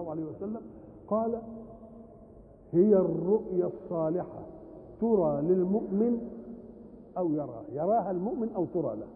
الله عليه وسلم قال هي الرؤيا الصالحة ترى للمؤمن أو يراها يراها المؤمن أو ترى له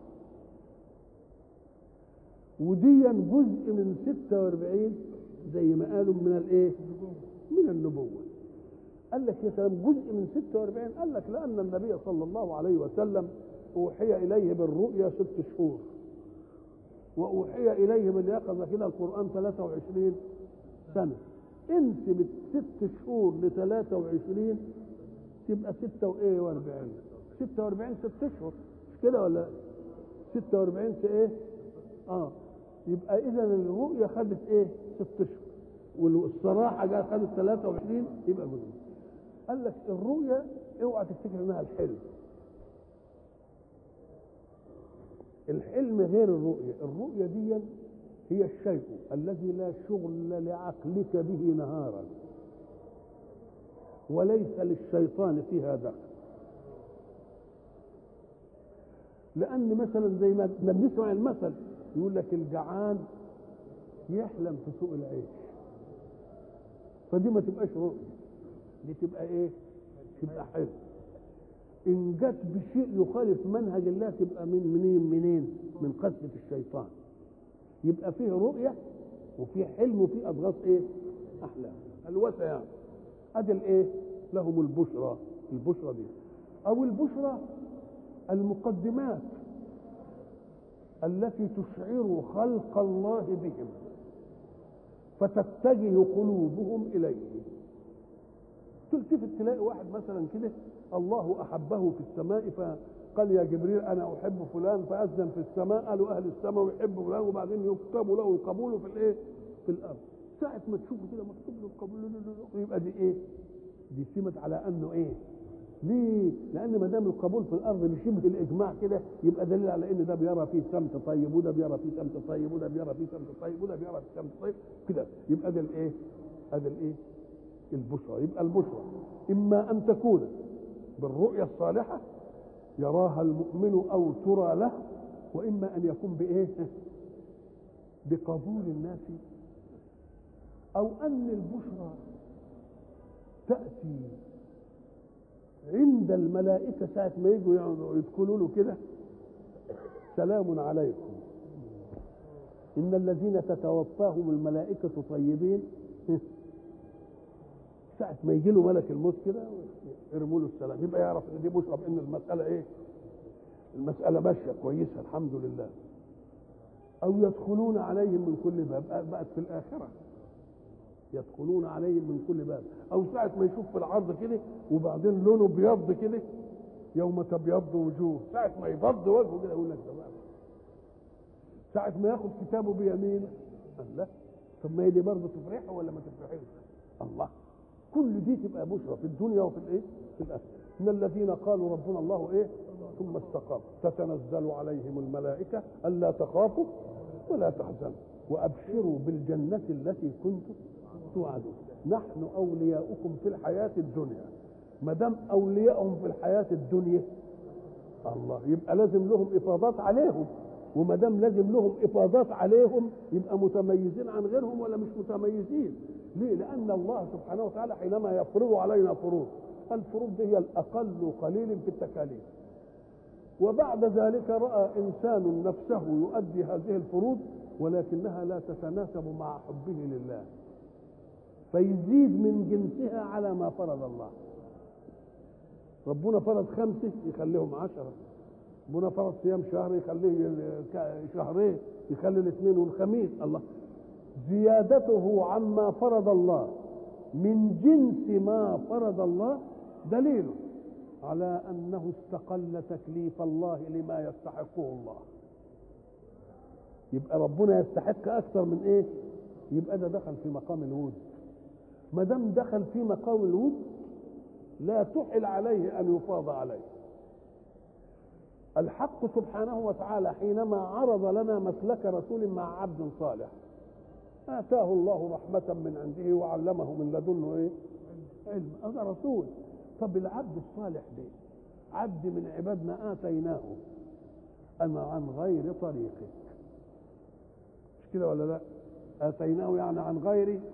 وديا جزء من 46 زي ما قالوا من الايه؟ من النبوة قال لك يا سلام جزء من 46 قال لك لأن النبي صلى الله عليه وسلم أوحي إليه بالرؤيا ست شهور وأوحي إليه باليقظة كده القرآن 23 سنة انسب الست شهور ل 23 تبقى 6 وايه و40 46 ست اشهر مش كده ولا 46 في ايه؟ اه يبقى اذا الرؤيا خدت ايه؟ ست اشهر والصراحه جاء خدت 23 يبقى جزء قال لك الرؤيا اوعى تفتكر انها الحلم الحلم غير الرؤيا الرؤيا دي هي الشيء الذي لا شغل لعقلك به نهارا وليس للشيطان فيها دخل لان مثلا زي ما بنسمع المثل يقول لك الجعان يحلم في سوق العيش فدي ما تبقاش رؤيا دي تبقى ايه تبقى حلم ان جت بشيء يخالف منهج الله تبقى من منين منين من قسوه الشيطان يبقى فيه رؤيه وفي حلم وفي اضغاث ايه احلام الوسع يعني ادي الايه لهم البشرى البشرى دي او البشرى المقدمات التي تشعر خلق الله بهم فتتجه قلوبهم اليه تلتفت تلاقي واحد مثلا كده الله احبه في السماء فقال يا جبريل انا احب فلان فاذن في السماء قالوا اهل السماء ويحب فلان وبعدين يكتب له القبول في الايه؟ في الارض ساعة ما تشوفه كده مكتوب له القبول يبقى دي ايه؟ دي سمت على انه ايه؟ ليه؟ لان ما دام القبول في الارض بشبه الاجماع كده يبقى دليل على ان ده بيرى فيه سمت طيب وده بيرى فيه سمت طيب وده بيرى فيه سمت طيب وده بيرى فيه سمت طيب كده يبقى ده الايه؟ هذا الايه؟ البشرى يبقى البشرى اما ان تكون بالرؤيا الصالحه يراها المؤمن او ترى له واما ان يكون بايه؟ بقبول الناس او ان البشرى تاتي عند الملائكة ساعة ما يجوا يدخلوا له كده سلام عليكم إن الذين تتوفاهم الملائكة طيبين ساعة ما يجي له ملك الموت كده يرموا له السلام يبقى يعرف إن دي بشرى بإن المسألة إيه؟ المسألة ماشية كويسة الحمد لله أو يدخلون عليهم من كل باب بقت في الآخرة يدخلون عليهم من كل باب او ساعه ما يشوف في العرض كده وبعدين لونه بيض كده يوم تبيض وجوه ساعه ما يبض وجهه كده يقول لك تمام ساعه ما ياخد كتابه بيمينه الله طب ما هي دي برضه تفرحه ولا ما تفرحش الله كل دي تبقى بشرى في الدنيا وفي الايه في الاخره ان الذين قالوا ربنا الله ايه ثم استقاموا تتنزل عليهم الملائكه الا تخافوا ولا تحزنوا وابشروا بالجنه التي كنتم توعدون نحن اولياؤكم في الحياه الدنيا ما دام اولياؤهم في الحياه الدنيا الله يبقى لازم لهم افاضات عليهم وما دام لازم لهم افاضات عليهم يبقى متميزين عن غيرهم ولا مش متميزين ليه لان الله سبحانه وتعالى حينما يفرض علينا فروض الفروض دي هي الاقل قليل في التكاليف وبعد ذلك راى انسان نفسه يؤدي هذه الفروض ولكنها لا تتناسب مع حبه لله فيزيد من جنسها على ما فرض الله ربنا فرض خمسة يخليهم عشرة ربنا فرض صيام شهر يخليه شهرين يخلي الاثنين والخميس الله زيادته عما فرض الله من جنس ما فرض الله دليل على انه استقل تكليف الله لما يستحقه الله يبقى ربنا يستحق اكثر من ايه يبقى ده دخل في مقام الود ما دام دخل في مقام الود لا تحل عليه ان يفاض عليه الحق سبحانه وتعالى حينما عرض لنا مسلك رسول مع عبد صالح اتاه الله رحمه من عنده وعلمه من لدنه ايه علم هذا رسول طب العبد الصالح ده عبد من عبادنا اتيناه انا عن غير طريقك مش كده ولا لا اتيناه يعني عن غير